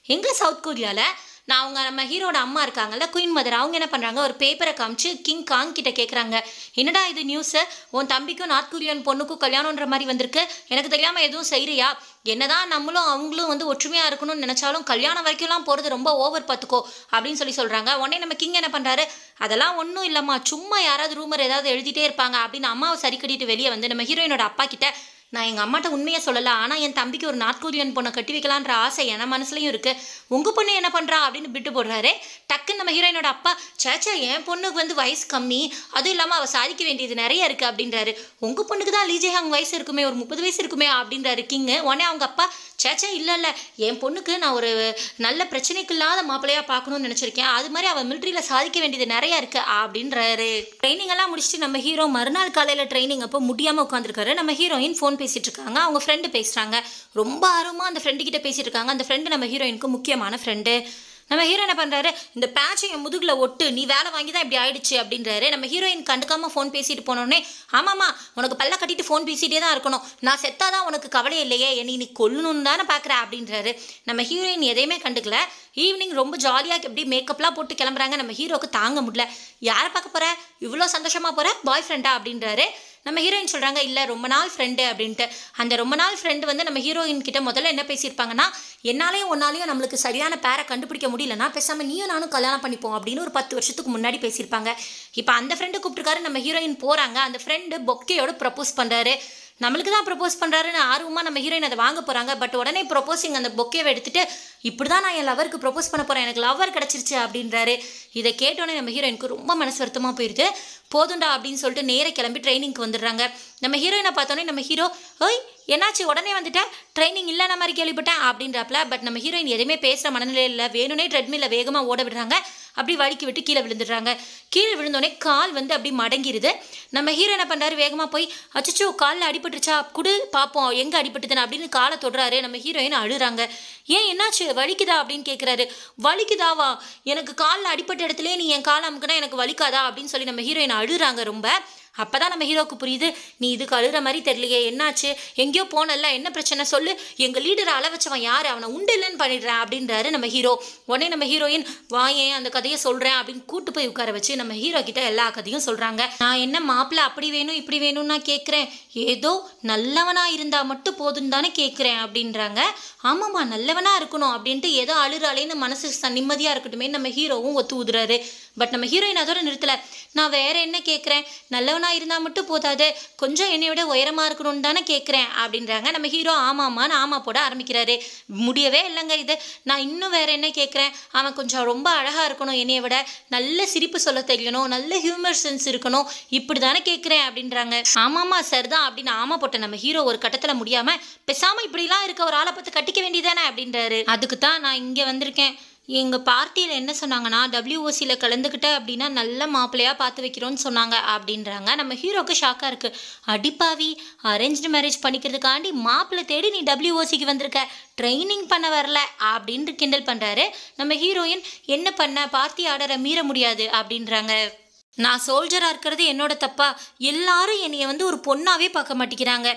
எங்கே சவுத் கொரியாவில் நான் அவங்க நம்ம ஹீரோட அம்மா இருக்காங்கல்ல குயின் மதர் அவங்க என்ன பண்ணுறாங்க ஒரு பேப்பரை காமிச்சு கிங் காங் கிட்ட கேட்குறாங்க என்னடா இது நியூஸு உன் தம்பிக்கும் நார்த் கொரியன் பொண்ணுக்கும் கல்யாணன்ற மாதிரி வந்திருக்கு எனக்கு தெரியாமல் எதுவும் செய்கிறியா என்னதான் நம்மளும் அவங்களும் வந்து ஒற்றுமையாக இருக்கணும்னு நினச்சாலும் கல்யாணம் வரைக்கும்லாம் போகிறது ரொம்ப ஓவர் பார்த்துக்கோ அப்படின்னு சொல்லி சொல்கிறாங்க உடனே நம்ம கிங் என்ன பண்ணுறாரு அதெல்லாம் ஒன்றும் இல்லைம்மா சும்மா யாராவது ரூமர் ஏதாவது எழுதிட்டே இருப்பாங்க அப்படின்னு அம்மாவை சரி கட்டிட்டு வெளியே வந்து நம்ம ஹீரோயினோட அப்பா கிட்ட நான் எங்கள் அம்மாட்ட உண்மையை சொல்லலை ஆனால் என் தம்பிக்கு ஒரு நார்த் கொரியன் பொண்ணை கட்டி வைக்கலான்ற ஆசை என் மனசுலையும் இருக்குது உங்கள் பொண்ணு என்ன பண்ணுறா அப்படின்னு விட்டு போடுறாரு டக்குன்னு நம்ம ஹீரோயினோட அப்பா சேச்சா என் பொண்ணுக்கு வந்து வயசு கம்மி அதுவும் இல்லாமல் அவள் சாதிக்க வேண்டியது நிறைய இருக்குது அப்படின்றாரு உங்கள் பொண்ணுக்கு தான் லீஜேஹாங் வயசு இருக்குமே ஒரு முப்பது வயசு இருக்குமே அப்படின்றாரு கிங்கு உடனே அவங்க அப்பா சேச்சா இல்லை இல்லை என் பொண்ணுக்கு நான் ஒரு நல்ல பிரச்சனைக்கு இல்லாத மாப்பிள்ளையாக பார்க்கணும்னு நினச்சிருக்கேன் அது மாதிரி அவள் மிலிட்ரியில் சாதிக்க வேண்டியது நிறையா இருக்குது அப்படின்றாரு ட்ரைனிங் எல்லாம் முடிச்சுட்டு நம்ம ஹீரோ மறுநாள் காலையில் ட்ரைனிங் அப்போ முடியாமல் உட்காந்துருக்காரு நம்ம ஹீரோயின் ஃபோன் பேசிட்டு இருக்காங்க அவங்க ஃப்ரெண்டு பேசுகிறாங்க ரொம்ப ஆர்வமாக அந்த ஃப்ரெண்டு கிட்ட பேசிட்டு இருக்காங்க அந்த ஃப்ரெண்டு நம்ம ஹீரோயினுக்கு முக்கியமான ஃப்ரெண்டு நம்ம ஹீரோ என்ன பண்ணுறாரு இந்த பேட்சை என் முதுகில் ஒட்டு நீ வேலை வாங்கி தான் இப்படி ஆயிடுச்சு அப்படின்றாரு நம்ம ஹீரோயின் கண்டுக்காமல் ஃபோன் பேசிட்டு போனோடனே ஆமாம்மா உனக்கு பல்ல கட்டிட்டு ஃபோன் பேசிகிட்டே தான் இருக்கணும் நான் செத்தாதான் உனக்கு கவலை இல்லையே என்னை நீ கொல்லணும்னு தானே பார்க்குற அப்படின்றாரு நம்ம ஹீரோயின் எதையுமே கண்டுக்கல ஈவினிங் ரொம்ப ஜாலியாக எப்படி மேக்கப்லாம் போட்டு கிளம்புறாங்க நம்ம ஹீரோக்கு தாங்க முடியல யாரை பார்க்க போகிற இவ்வளோ சந்தோஷமாக போகிற பாய் ஃப்ரெண்டா அப்படின்றாரு நம்ம ஹீரோயின் சொல்கிறாங்க இல்லை ரொம்ப நாள் ஃப்ரெண்டு அப்படின்ட்டு அந்த ரொம்ப நாள் ஃப்ரெண்டு வந்து நம்ம ஹீரோயின் கிட்ட முதல்ல என்ன பேசியிருப்பாங்கன்னா என்னாலையும் ஒன்னாலையும் நம்மளுக்கு சரியான பேரை கண்டுபிடிக்க முடியலன்னா பேசாமல் நீயும் நானும் கல்யாணம் பண்ணிப்போம் அப்படின்னு ஒரு பத்து வருஷத்துக்கு முன்னாடி பேசியிருப்பாங்க இப்போ அந்த ஃப்ரெண்டு கூப்பிட்டுருக்காரு நம்ம ஹீரோயின் போகிறாங்க அந்த ஃப்ரெண்டு பொக்கேயோட ப்ரப்போஸ் பண்ணுறாரு நம்மளுக்கு தான் ப்ரப்போஸ் பண்ணுறாருன்னு ஆர்வமாக நம்ம ஹீரோயின் அதை வாங்க போகிறாங்க பட் உடனே ப்ரொப்போசிங் அந்த பொக்கேவை எடுத்துட்டு இப்படி தான் நான் என் லவருக்கு ப்ரப்போஸ் பண்ண போகிறேன் எனக்கு லவர் கிடச்சிருச்சு அப்படின்றாரு இதை கேட்டோன்னே நம்ம ஹீரோயினுக்கு ரொம்ப மனசு வருத்தமாக போயிடுது போதுண்டா அப்படின்னு சொல்லிட்டு நேர கிளம்பி ட்ரைனிங்க்கு வந்துடுறாங்க நம்ம ஹீரோயினை பார்த்தோன்னே நம்ம ஹீரோ ஓய் என்னாச்சு உடனே வந்துட்டேன் ட்ரைனிங் இல்லைன மாதிரி கேள்விப்பட்டேன் அப்படின்றப்பல பட் நம்ம ஹீரோயின் எதுவுமே பேசுகிற மனநிலையில் இல்லை வேணும்னே ட்ரெட்மில்ல வேகமாக ஓட விடுறாங்க அப்படி வழுக்கி விட்டு கீழே விழுந்துடுறாங்க கீழே விழுந்தோடனே கால் வந்து அப்படி மடங்கிருது நம்ம ஹீரோ என்ன பண்ணுறாரு வேகமாக போய் அச்சச்சோ காலில் அடிபட்டுருச்சா குடு பார்ப்போம் எங்கே அடிபட்டுதுன்னு அப்படின்னு காலை தொடுறாரு நம்ம ஹீரோயின் அழுறாங்க ஏன் என்னாச்சு வலிக்குதா அப்படின்னு கேட்குறாரு வலிக்குதாவா எனக்கு காலில் அடிப்பட்ட இடத்துலயே நீ என் காலை அமுக்குனா எனக்கு வலிக்காதா அப்படின்னு சொல்லி நம்ம ஹீரோயின் அழுறாங்க ரொம்ப அப்போ தான் நம்ம ஹீரோக்கு புரியுது நீ இதுக்கு அழுகிற மாதிரி தெரியலையே என்னாச்சு எங்கேயோ போனல்ல என்ன பிரச்சனை சொல்லு எங்கள் லீடரை அள வச்சவன் யார் அவனை உண்டு இல்லைன்னு பண்ணிடுறேன் அப்படின்றாரு நம்ம ஹீரோ உடனே நம்ம ஹீரோயின் வாயேன் அந்த கதையை சொல்கிறேன் அப்படின்னு கூட்டு போய் உட்கார வச்சு நம்ம ஹீரோ கிட்ட எல்லா கதையும் சொல்கிறாங்க நான் என்ன மாப்பிள்ளை அப்படி வேணும் இப்படி வேணும்னு நான் கேட்குறேன் ஏதோ நல்லவனாக இருந்தால் மட்டும் போதும் தானே கேட்குறேன் அப்படின்றாங்க ஆமாம்மா நல்லவனாக இருக்கணும் அப்படின்ட்டு ஏதோ அழுறாலேன்னு மனசு ச- நிம்மதியாக இருக்கட்டுமே நம்ம ஹீரோவும் ஒத்து ஊதுறாரு பட் நம்ம ஹீரோயின் அதோட நிறுத்தலை நான் வேற என்ன கேட்குறேன் நல்லவனாக இருந்தால் மட்டும் போதாது கொஞ்சம் என்னை விட உயரமாக இருக்கணும்னு தானே கேட்குறேன் அப்படின்றாங்க நம்ம ஹீரோ ஆமாம்மான்னு ஆமா போட ஆரம்பிக்கிறாரு முடியவே இல்லைங்க இது நான் இன்னும் வேற என்ன கேட்குறேன் அவன் கொஞ்சம் ரொம்ப அழகாக இருக்கணும் என்னைய விட நல்ல சிரிப்பு சொல்ல தெரியணும் நல்ல ஹியூமர் சென்ஸ் இருக்கணும் இப்படி தானே கேட்குறேன் அப்படின்றாங்க ஆமாம்மா சரிதான் அப்படின்னு ஆமா போட்ட நம்ம ஹீரோ ஒரு கட்டத்தில் முடியாமல் பேசாமல் இப்படிலாம் இருக்க ஒரு ஆளை பார்த்து கட்டிக்க வேண்டியதானே அப்படின்றாரு அதுக்கு தான் நான் இங்கே வந்திருக்கேன் எங்கள் பார்ட்டியில் என்ன சொன்னாங்கன்னா டபிள்யூஓசியில் கலந்துக்கிட்ட அப்படின்னா நல்ல மாப்பிள்ளையாக பார்த்து வைக்கிறோன்னு சொன்னாங்க அப்படின்றாங்க நம்ம ஹீரோக்கு ஷாக்காக இருக்குது அடிப்பாவி அரேஞ்ச்டு மேரேஜ் பண்ணிக்கிறதுக்காண்டி மாப்பிள்ளை தேடி நீ டபிள்யூஓசிக்கு வந்திருக்க ட்ரைனிங் பண்ண வரல அப்படின்ட்டு கிண்டல் பண்ணுறாரு நம்ம ஹீரோயின் என்ன பண்ண பார்ட்டி ஆர்டரை மீற முடியாது அப்படின்றாங்க நான் சோல்ஜராக இருக்கிறது என்னோட தப்பா எல்லாரும் என்னைய வந்து ஒரு பொண்ணாவே பார்க்க மாட்டேங்கிறாங்க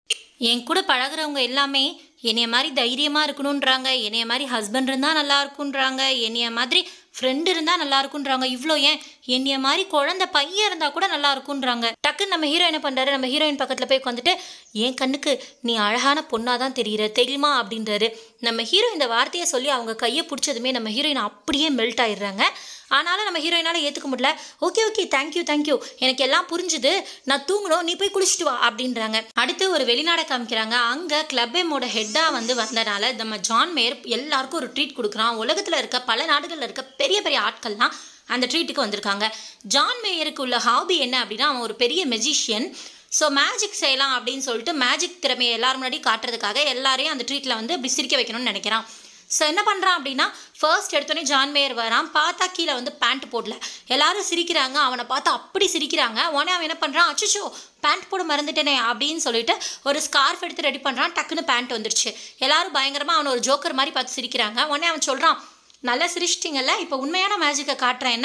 என் கூட பழகுறவங்க எல்லாமே என்னைய மாதிரி தைரியமாக இருக்கணுன்றாங்க என்னைய மாதிரி ஹஸ்பண்ட் இருந்தால் நல்லா இருக்குன்றாங்க என்னைய மாதிரி ஃப்ரெண்டு இருந்தால் நல்லா இருக்குன்றாங்க இவ்வளோ ஏன் என்னைய மாதிரி குழந்தை பையன் இருந்தால் கூட நல்லா இருக்குன்றாங்க டக்குன்னு நம்ம ஹீரோ என்ன பண்ணுறாரு நம்ம ஹீரோயின் பக்கத்தில் போய் உட்காந்துட்டு என் கண்ணுக்கு நீ அழகான பொண்ணாக தான் தெரியுற தெரியுமா அப்படின்றாரு நம்ம ஹீரோ இந்த வார்த்தையை சொல்லி அவங்க கையை பிடிச்சதுமே நம்ம ஹீரோயின் அப்படியே மெல்ட் ஆயிடுறாங்க ஆனாலும் நம்ம ஹீரோயினால் ஏற்றுக்க முடியல ஓகே ஓகே தேங்க்யூ தேங்க்யூ எனக்கு எல்லாம் புரிஞ்சுது நான் தூங்கணும் நீ போய் குளிச்சுட்டு வா அப்படின்றாங்க அடுத்து ஒரு வெளிநாடை காமிக்கிறாங்க அங்கே கிளப்பேமோட ஹெட்டாக வந்து வந்தனால நம்ம ஜான் மேயர் எல்லாருக்கும் ஒரு ட்ரீட் கொடுக்குறான் உலகத்தில் இருக்க பல நாடுகளில் இருக்க பெரிய பெரிய ஆட்கள்லாம் அந்த ட்ரீட்டுக்கு வந்திருக்காங்க ஜான் மேயருக்கு உள்ள ஹாபி என்ன அப்படின்னா அவன் ஒரு பெரிய மெஜிஷியன் ஸோ மேஜிக் செய்யலாம் அப்படின்னு சொல்லிட்டு மேஜிக் திறமையை எல்லாரும் முன்னாடி காட்டுறதுக்காக எல்லாரையும் அந்த ட்ரீட்டில் வந்து அப்படி சிரிக்க வைக்கணும்னு நினைக்கிறான் ஸோ என்ன பண்ணுறான் அப்படின்னா ஃபர்ஸ்ட் எடுத்தோடனே ஜான் மேயர் வரான் பார்த்தா கீழே வந்து பேண்ட் போடல எல்லாரும் சிரிக்கிறாங்க அவனை பார்த்து அப்படி சிரிக்கிறாங்க உடனே அவன் என்ன பண்ணுறான் அச்சோ பேண்ட் போட மறந்துட்டேனே அப்படின்னு சொல்லிட்டு ஒரு ஸ்கார்ஃப் எடுத்து ரெடி பண்ணுறான் டக்குன்னு பேண்ட் வந்துடுச்சு எல்லாரும் பயங்கரமாக அவனை ஒரு ஜோக்கர் மாதிரி பார்த்து சிரிக்கிறாங்க உடனே அவன் சொல்கிறான் நல்லா சிரிச்சிட்டிங்கல்ல இப்போ உண்மையான மேஜிக்கை காட்டுறேன் என்ன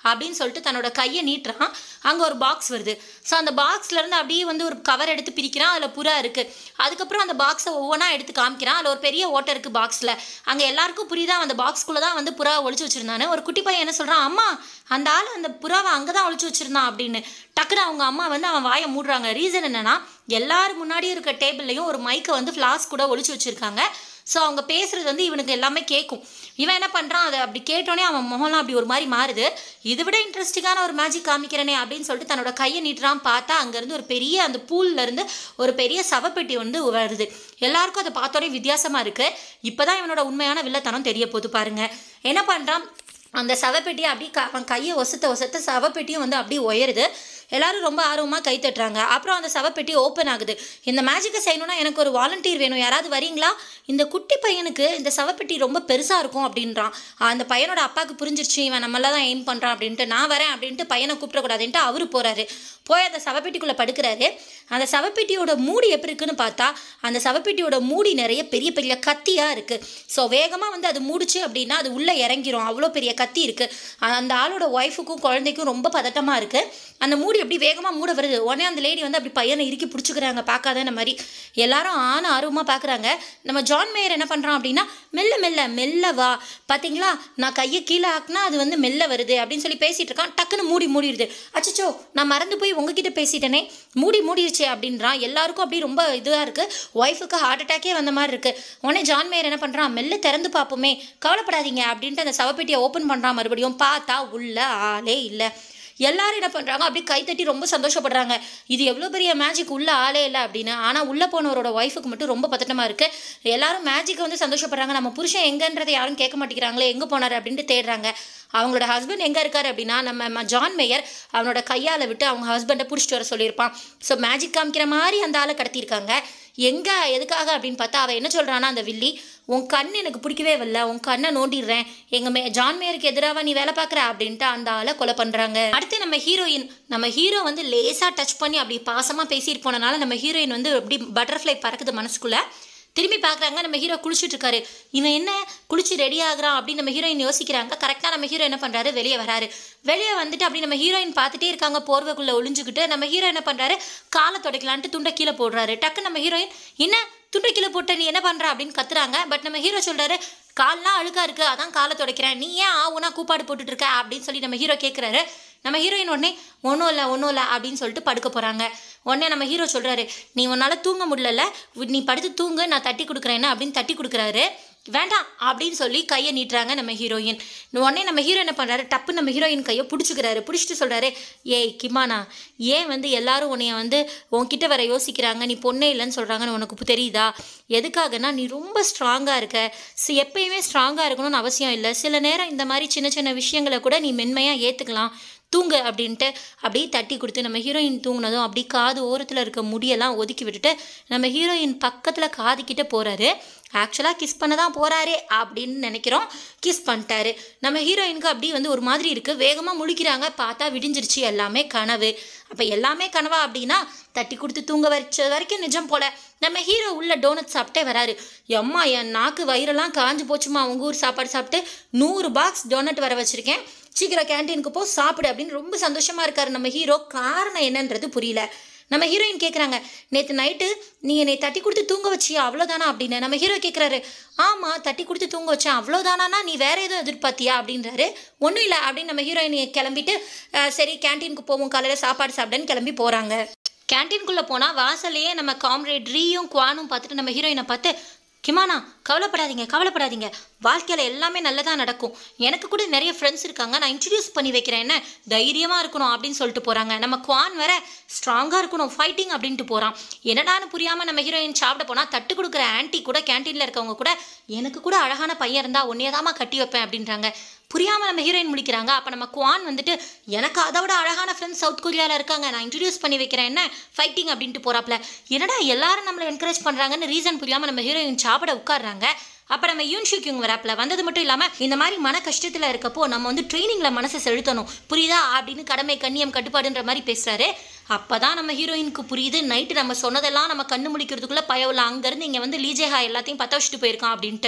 அப்படின்னு சொல்லிட்டு தன்னோட கையை நீட்டுறான் அங்கே ஒரு பாக்ஸ் வருது ஸோ அந்த பாக்ஸ்லேருந்து அப்படியே வந்து ஒரு கவர் எடுத்து பிரிக்கிறான் அதில் புறா இருக்குது அதுக்கப்புறம் அந்த பாக்ஸை ஒவ்வொன்றா எடுத்து காமிக்கிறான் அதில் ஒரு பெரிய ஓட்டை இருக்குது பாக்ஸில் அங்கே எல்லாருக்கும் புரியுதா அந்த பாக்ஸ்குள்ளே தான் வந்து புறா ஒளிச்சு வச்சுருந்தானு ஒரு குட்டி பையன் என்ன சொல்கிறான் அம்மா அந்த ஆள் அந்த புறாவை அங்கே தான் ஒளிச்சு வச்சுருந்தான் அப்படின்னு டக்குன்னு அவங்க அம்மா வந்து அவன் வாயை மூடுறாங்க ரீசன் என்னன்னா எல்லாரும் முன்னாடியும் இருக்க டேபிள்லையும் ஒரு மைக்கை வந்து ஃப்ளாஸ் கூட ஒளிச்சு வச்சுருக்காங்க ஸோ அவங்க பேசுறது வந்து இவனுக்கு எல்லாமே கேட்கும் இவன் என்ன பண்ணுறான் அதை அப்படி கேட்டோன்னே அவன் முகம்லாம் அப்படி ஒரு மாதிரி மாறுது இதை விட இன்ட்ரெஸ்டிங்கான ஒரு மேஜிக் காமிக்கிறனே அப்படின்னு சொல்லிட்டு தன்னோட கையை நீட்டுறான் பார்த்தா அங்கேருந்து ஒரு பெரிய அந்த பூல்ல இருந்து ஒரு பெரிய சவப்பெட்டி வந்து வருது எல்லாருக்கும் அதை பார்த்தோன்னே வித்தியாசமாக இருக்குது இப்போ தான் இவனோட உண்மையான வில்லத்தனம் தெரிய போகுது பாருங்க என்ன பண்ணுறான் அந்த சவப்பெட்டியை அப்படியே க அவன் கையை ஒசத்த ஒசத்த சவப்பெட்டியும் வந்து அப்படியே உயருது எல்லாரும் ரொம்ப ஆர்வமாக கை தட்டுறாங்க அப்புறம் அந்த சவப்பெட்டி ஓப்பன் ஆகுது இந்த மேஜிக்கை செய்யணும்னா எனக்கு ஒரு வாலண்டியர் வேணும் யாராவது வரீங்களா இந்த குட்டி பையனுக்கு இந்த சவப்பெட்டி ரொம்ப பெருசாக இருக்கும் அப்படின்றான் அந்த பையனோட அப்பாவுக்கு புரிஞ்சிருச்சு இவன் நம்மள தான் எய்ம் பண்ணுறான் அப்படின்ட்டு நான் வரேன் அப்படின்ட்டு பையனை கூப்பிடக்கூடாதுன்ட்டு அவரு போகிறாரு போய் அந்த சவப்பெட்டிக்குள்ளே படுக்கிறாரு அந்த சவப்பெட்டியோட மூடி எப்படி இருக்குன்னு பார்த்தா அந்த சவப்பெட்டியோட மூடி நிறைய பெரிய பெரிய கத்தியாக இருக்குது ஸோ வேகமாக வந்து அது மூடிச்சு அப்படின்னா அது உள்ளே இறங்கிரும் அவ்வளோ பெரிய கத்தி இருக்குது அந்த ஆளோட ஒய்ஃபுக்கும் குழந்தைக்கும் ரொம்ப பதட்டமாக இருக்குது அந்த மூடி அப்படி வேகமாக மூட வருது உடனே அந்த லேடி வந்து அப்படி பையனை இறுக்கி பிடிச்சிக்கிறாங்க பார்க்காத மாதிரி எல்லாரும் ஆன ஆர்வமாக பார்க்குறாங்க நம்ம ஜான் மேயர் என்ன பண்ணுறான் அப்படின்னா மெல்ல மெல்ல மெல்ல வா பார்த்தீங்களா நான் கையை கீழே ஆக்குனா அது வந்து மெல்ல வருது அப்படின்னு சொல்லி பேசிட்டு இருக்கான் டக்குன்னு மூடி மூடிடுது அச்சச்சோ நான் மறந்து போய் உங்ககிட்ட பேசிட்டேனே மூடி மூடிருச்சே அப்படின்றான் எல்லாருக்கும் அப்படி ரொம்ப இதுவாக இருக்குது ஒய்ஃபுக்கு ஹார்ட் அட்டாக்கே வந்த மாதிரி இருக்குது உடனே ஜான் மேயர் என்ன பண்ணுறான் மெல்ல திறந்து பார்ப்போமே கவலைப்படாதீங்க அப்படின்ட்டு அந்த சவப்பெட்டியை ஓப்பன் பண்ணுறான் மறுபடியும் பார்த்தா உள்ள ஆளே இல்லை எல்லாரும் என்ன பண்ணுறாங்க அப்படியே கைத்தட்டி ரொம்ப சந்தோஷப்படுறாங்க இது எவ்வளோ பெரிய மேஜிக் உள்ள ஆளே இல்லை அப்படின்னு ஆனால் உள்ளே போனவரோட ஒய்ஃபுக்கு மட்டும் ரொம்ப பதட்டமாக இருக்குது எல்லாரும் மேஜிக்கை வந்து சந்தோஷப்படுறாங்க நம்ம புருஷன் எங்கன்றதை யாரும் கேட்க மாட்டேங்கிறாங்களே எங்கே போனார் அப்படின்ட்டு தேடுறாங்க அவங்களோட ஹஸ்பண்ட் எங்கே இருக்காரு அப்படின்னா நம்ம ம- ஜான் மேயர் அவனோட கையால் விட்டு அவங்க ஹஸ்பண்டை பிடிச்சிட்டு வர சொல்லியிருப்பான் ஸோ மேஜிக் காமிக்கிற மாதிரி அந்த ஆளை கடத்தியிருக்காங்க எங்கே எதுக்காக அப்படின்னு பார்த்தா அவன் என்ன சொல்கிறான்னா அந்த வில்லி உன் கண் எனக்கு பிடிக்கவே இல்லை உன் கண்ணை நோண்டிடுறேன் எங்கள் மே ஜான் மேயருக்கு எதிராக நீ வேலை பார்க்குற அப்படின்ட்டு அந்த ஆளை கொலை பண்ணுறாங்க அடுத்து நம்ம ஹீரோயின் நம்ம ஹீரோ வந்து லேசாக டச் பண்ணி அப்படி பாசமாக பேசிட்டு போனனால நம்ம ஹீரோயின் வந்து அப்படி பட்டர்ஃப்ளை பறக்குது மனசுக்குள்ளே திரும்பி பார்க்குறாங்க நம்ம ஹீரோ குளிச்சுட்டு இருக்காரு இவன் என்ன குளிச்சு ரெடி ஆகுறான் அப்படின்னு நம்ம ஹீரோயின் யோசிக்கிறாங்க கரெக்டாக நம்ம ஹீரோ என்ன பண்ணுறாரு வெளியே வராரு வெளியே வந்துட்டு அப்படி நம்ம ஹீரோயின் பார்த்துட்டே இருக்காங்க போர்வைக்குள்ளே ஒளிஞ்சுக்கிட்டு நம்ம ஹீரோ என்ன பண்ணுறாரு காலை துடைக்கலான்ட்டு துண்டை கீழே போடுறாரு டக்கு நம்ம ஹீரோயின் என்ன துண்டை கீழே போட்ட நீ என்ன பண்ணுற அப்படின்னு கத்துறாங்க பட் நம்ம ஹீரோ சொல்கிறாரு கால்லாம் அழுக்கா இருக்கு அதான் காலை துடைக்கிறேன் நீ ஏன் ஆவுனா கூப்பாடு போட்டுட்டு இருக்க அப்படின்னு சொல்லி நம்ம ஹீரோ கேட்குறாரு நம்ம ஹீரோயின் உடனே ஒன்றும் இல்லை ஒன்றும் இல்லை அப்படின்னு சொல்லிட்டு படுக்க போகிறாங்க உடனே நம்ம ஹீரோ சொல்கிறாரு நீ உன்னால் தூங்க முடியல நீ படுத்து தூங்கு நான் தட்டி கொடுக்குறேன்னு அப்படின்னு தட்டி கொடுக்குறாரு வேண்டாம் அப்படின்னு சொல்லி கையை நீட்டுறாங்க நம்ம ஹீரோயின் உடனே நம்ம ஹீரோ என்ன பண்ணுறாரு டப்பு நம்ம ஹீரோயின் கையை பிடிச்சிக்கிறாரு பிடிச்சிட்டு சொல்கிறாரு ஏய் கிமானா ஏன் வந்து எல்லாரும் உன்னைய வந்து உன்கிட்ட வர யோசிக்கிறாங்க நீ பொண்ணே இல்லைன்னு சொல்கிறாங்கன்னு உனக்கு இப்ப தெரியுதா எதுக்காகனா நீ ரொம்ப ஸ்ட்ராங்காக இருக்க சி எப்பயுமே ஸ்ட்ராங்காக இருக்கணும்னு அவசியம் இல்லை சில நேரம் இந்த மாதிரி சின்ன சின்ன விஷயங்களை கூட நீ மென்மையாக ஏற்றுக்கலாம் தூங்கு அப்படின்ட்டு அப்படியே தட்டி கொடுத்து நம்ம ஹீரோயின் தூங்கினதும் அப்படி காது ஓரத்தில் இருக்க முடியெல்லாம் ஒதுக்கி விட்டுட்டு நம்ம ஹீரோயின் பக்கத்தில் காதுக்கிட்ட போகிறாரு ஆக்சுவலாக கிஸ் பண்ண தான் போகிறாரே அப்படின்னு நினைக்கிறோம் கிஸ் பண்ணிட்டாரு நம்ம ஹீரோயினுக்கு அப்படி வந்து ஒரு மாதிரி இருக்குது வேகமாக முழிக்கிறாங்க பார்த்தா விடிஞ்சிருச்சு எல்லாமே கனவு அப்போ எல்லாமே கனவா அப்படின்னா தட்டி கொடுத்து தூங்க வச்ச வரைக்கும் நிஜம் போல நம்ம ஹீரோ உள்ள டோனட் சாப்பிட்டே வராரு எம்மா என் நாக்கு வயிறெல்லாம் காஞ்சு போச்சுமா உங்கள் ஊர் சாப்பாடு சாப்பிட்டு நூறு பாக்ஸ் டோனட் வர வச்சுருக்கேன் சீக்கிரம் கேன்டீனுக்கு போ சாப்பிடு அப்படின்னு ரொம்ப சந்தோஷமா இருக்காரு நம்ம ஹீரோ காரணம் என்னன்றது புரியல நம்ம ஹீரோயின் கேட்குறாங்க நேற்று நைட்டு நீ என்னை தட்டி கொடுத்து தூங்க வச்சியா அவ்வளோதானா அப்படின்னு நம்ம ஹீரோ கேட்குறாரு ஆமாம் தட்டி கொடுத்து தூங்க வச்சேன் அவ்வளோதானா நீ வேற எதுவும் எதிர்பார்த்தியா அப்படின்றாரு ஒன்றும் இல்லை அப்படின்னு நம்ம ஹீரோயின் கிளம்பிட்டு "அஹ், சரி கேன்டீனுக்கு போவோம் காலையில் சாப்பாடு சாப்பிடுன்னு கிளம்பி போகிறாங்க கேன்டீனுக்குள்ளே போனால் வாசல்லையே நம்ம காம்ரேட் ரீயும் குவானும் பார்த்துட்டு நம்ம ஹீரோயினை பார்த்து கிமானா கவலைப்படாதீங்க கவலைப்படாதீங்க வாழ்க்கையில் எல்லாமே நல்லதாக நடக்கும் எனக்கு கூட நிறைய ஃப்ரெண்ட்ஸ் இருக்காங்க நான் இன்ட்ரடியூஸ் பண்ணி வைக்கிறேன் என்ன தைரியமாக இருக்கணும் அப்படின்னு சொல்லிட்டு போகிறாங்க நம்ம குவான் வேற ஸ்ட்ராங்காக இருக்கணும் ஃபைட்டிங் அப்படின்ட்டு போகிறான் என்னடான்னு புரியாமல் நம்ம ஹீரோயின் சாப்பிட போனால் தட்டு கொடுக்குற ஆன்ட்டி கூட கேன்டீனில் இருக்கவங்க கூட எனக்கு கூட அழகான பையன் இருந்தால் உன்னையதாம்மா கட்டி வைப்பேன் அப்படின்றாங்க புரியாமல் நம்ம ஹீரோயின் முடிக்கிறாங்க அப்போ நம்ம குவான் வந்துட்டு எனக்கு அதை விட அழகான ஃப்ரெண்ட்ஸ் சவுத் கொரியாவில் இருக்காங்க நான் இன்ட்ரடியூஸ் பண்ணி வைக்கிறேன் என்ன ஃபைட்டிங் அப்படின்ட்டு போகிறாப்ல என்னடா எல்லாரும் நம்மளை என்கரேஜ் பண்ணுறாங்கன்னு ரீசன் புரியாமல் நம்ம ஹீரோயின் சாப்பிட உட்காடுறாங்க அப்போ நம்ம யூன் ஷிக்யூங் வராப்பில் வந்தது மட்டும் இல்லாமல் இந்த மாதிரி மன கஷ்டத்தில் இருக்கப்போ நம்ம வந்து ட்ரைனிங்கில் மனசை செலுத்தணும் புரியுதா அப்படின்னு கடமை கண்ணியம் கட்டுப்பாடுன்ற மாதிரி பேசுகிறாரு அப்போ தான் நம்ம ஹீரோயினுக்கு புரியுது நைட்டு நம்ம சொன்னதெல்லாம் நம்ம கண்ணு முழிக்கிறதுக்குள்ளே பயவில் அங்கேருந்து இங்கே வந்து லீஜேஹா எல்லாத்தையும் பற்ற வச்சுட்டு போயிருக்கான் அப்படின்ட்டு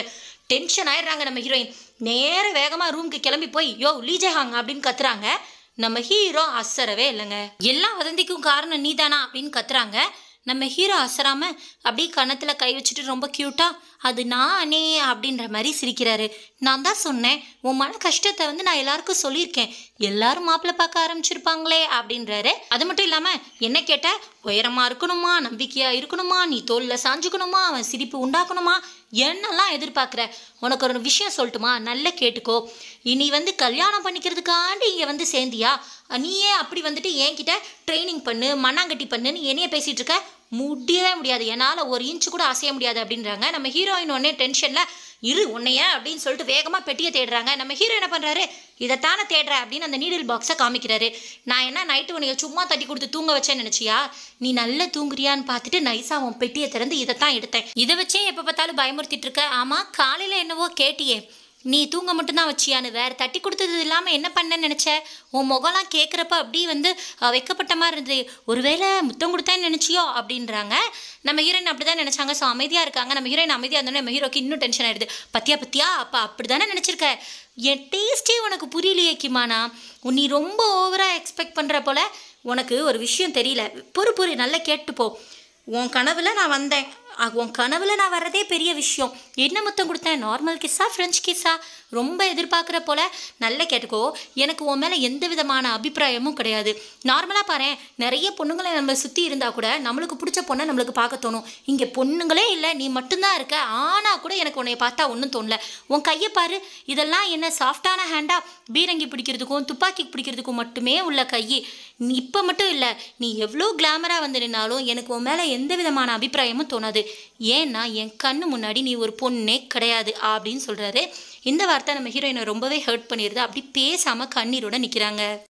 டென்ஷன் ஆயிடுறாங்க நம்ம ஹீரோயின் நேர வேகமாக ரூமுக்கு கிளம்பி போய் யோ லீஜஹாங் அப்படின்னு கத்துறாங்க நம்ம ஹீரோ அசரவே இல்லைங்க எல்லா வதந்திக்கும் காரணம் நீதானா அப்படின்னு கத்துறாங்க நம்ம ஹீரோ அசராம அப்படியே கன்னத்தில் கை வச்சுட்டு ரொம்ப க்யூட்டா அது நானே அப்படின்ற மாதிரி சிரிக்கிறாரு நான் தான் சொன்னேன் உன் மன கஷ்டத்தை வந்து நான் எல்லாருக்கும் சொல்லியிருக்கேன் எல்லாரும் மாப்பிள்ளை பார்க்க ஆரம்பிச்சிருப்பாங்களே அப்படின்றாரு அது மட்டும் இல்லாமல் என்ன கேட்ட உயரமா இருக்கணுமா நம்பிக்கையா இருக்கணுமா நீ தோல்ல சாஞ்சுக்கணுமா அவன் சிரிப்பு உண்டாக்கணுமா என்னெல்லாம் எதிர்பார்க்குற உனக்கு ஒரு விஷயம் சொல்லட்டுமா நல்லா கேட்டுக்கோ இனி வந்து கல்யாணம் பண்ணிக்கிறதுக்காண்டி இங்கே வந்து சேர்ந்தியா நீயே அப்படி வந்துட்டு என்கிட்ட ட்ரைனிங் பண்ணு மண்ணாங்கட்டி பண்ணுன்னு என்னைய பேசிகிட்டு இருக்க முடியவே முடியாது என்னால் ஒரு இன்ச்சு கூட அசைய முடியாது அப்படின்றாங்க நம்ம ஹீரோயின் உடனே டென்ஷனில் இரு உன்னைய அப்படின்னு சொல்லிட்டு வேகமாக பெட்டியை தேடுறாங்க நம்ம ஹீரோ என்ன பண்ணுறாரு இதைத்தானே தேடுற அப்படின்னு அந்த நீடில் பாக்ஸை காமிக்கிறாரு நான் என்ன நைட்டு உன்னைய சும்மா தட்டி கொடுத்து தூங்க வச்சேன்னு நினச்சியா நீ நல்லா தூங்குறியான்னு பார்த்துட்டு நைஸாக உன் பெட்டியை திறந்து இதைத்தான் எடுத்தேன் இதை வச்சே எப்போ பார்த்தாலும் பயமுறுத்திட்டு இருக்க ஆமாம் காலையில் என்னவோ கேட்டியே நீ தூங்க மட்டும்தான் வச்சியான்னு வேற தட்டி கொடுத்தது இல்லாமல் என்ன பண்ணேன்னு நினச்ச உன் முகம்லாம் கேட்குறப்ப அப்படி வந்து அஹ், வெட்கப்பட்ட மாதிரி இருந்தது ஒருவேளை முத்தம் கொடுத்தேன்னு நினச்சியோ அப்படின்றாங்க நம்ம ஹீரோயின் அப்படி தான் நினச்சாங்க ஸோ அமைதியாக இருக்காங்க நம்ம ஹீரோயின் அமைதியாக இருந்தோன்னே நம்ம ஹீரோக்கு இன்னும் டென்ஷன் ஆயிடுது பத்தியா பத்தியா அப்போ அப்படி தானே நினச்சிருக்க என் டேஸ்ட்டே உனக்கு புரியலையே கிமானா உன் நீ ரொம்ப ஓவராக எக்ஸ்பெக்ட் பண்ணுற போல உனக்கு ஒரு விஷயம் தெரியல பொறு பொறு நல்லா கேட்டு போ உன் கனவுல நான் வந்தேன் அ, உன் கனவுல நான் வர்றதே பெரிய விஷயம் என்ன முத்தம் கொடுத்தேன் நார்மல் கிஸ்ஸா ஃப்ரெஞ்ச் கிஸ்ஸா ரொம்ப எதிர்பார்க்குற போல நல்லா கேட்டுக்கோ எனக்கு உன் மேலே எந்த விதமான அபிப்பிராயமும் கிடையாது நார்மலாக பாரு நிறைய பொண்ணுங்களை நம்ம சுற்றி இருந்தால் கூட நம்மளுக்கு பிடிச்ச பொண்ணை நம்மளுக்கு பார்க்க தோணும் இங்கே பொண்ணுங்களே இல்லை நீ மட்டும்தான் இருக்க ஆனால் கூட எனக்கு உன்னை பார்த்தா ஒன்றும் தோணல உன் கையை பாரு இதெல்லாம் என்ன சாஃப்டான ஹேண்டா பீரங்கி பிடிக்கிறதுக்கும் துப்பாக்கி பிடிக்கிறதுக்கும் மட்டுமே உள்ள கை நீ இப்போ மட்டும் இல்லை நீ எவ்வளோ கிளாமராக வந்து நின்னாலும் எனக்கு உன் மேலே எந்த விதமான அபிப்பிராயமும் தோணாது ஏன்னா என் கண்ணு முன்னாடி நீ ஒரு பொண்ணே கிடையாது அப்படின்னு சொல்கிறாரு இந்த வார்த்தை நம்ம ஹீரோயினை ரொம்பவே ஹர்ட் பண்ணிடுது அப்படி பேசாமல் கண்ணீரோட நிற்கிறாங்க